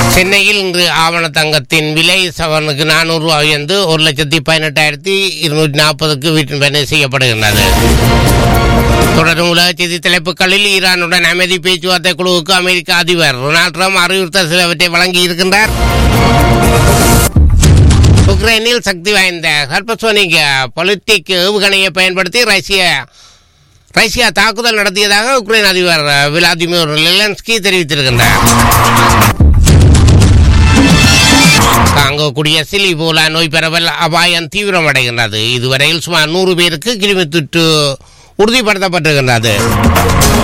சென்னையில் இன்று ஆவண தங்கத்தின் விலை சவனுக்கு நானூறு ரூபாய் உயர்ந்து ஒரு லட்சத்தி பதினெட்டாயிரத்தி இருநூற்றி நாற்பதுக்கு விற்பனை செய்யப்படுகின்றது தொடரும் உலக செய்தி தலைப்புகளில் ஈரானுடன் அமைதி பேச்சுவார்த்தை குழுவுக்கு அமெரிக்க அதிபர் டொனால்ட் ட்ரம்ப் அறிவுறுத்தல் சிலவற்றை வழங்கி இருக்கின்றார் உக்ரைனில் சக்தி வாய்ந்த ஹர்பசோனிக் பொலிட்டிக் ஏவுகணையை பயன்படுத்தி ரஷ்ய ரஷ்யா தாக்குதல் நடத்தியதாக உக்ரைன் அதிபர் விளாடிமிர் லெலன்ஸ்கி தெரிவித்திருக்கின்றார் காங்கோ குடியரசில் இபோலா நோய் பரவல் அபாயம் தீவிரமடைகின்றது இதுவரையில் சுமார் நூறு பேருக்கு கிருமி தொற்று உறுதிப்படுத்தப்பட்டிருக்கின்றது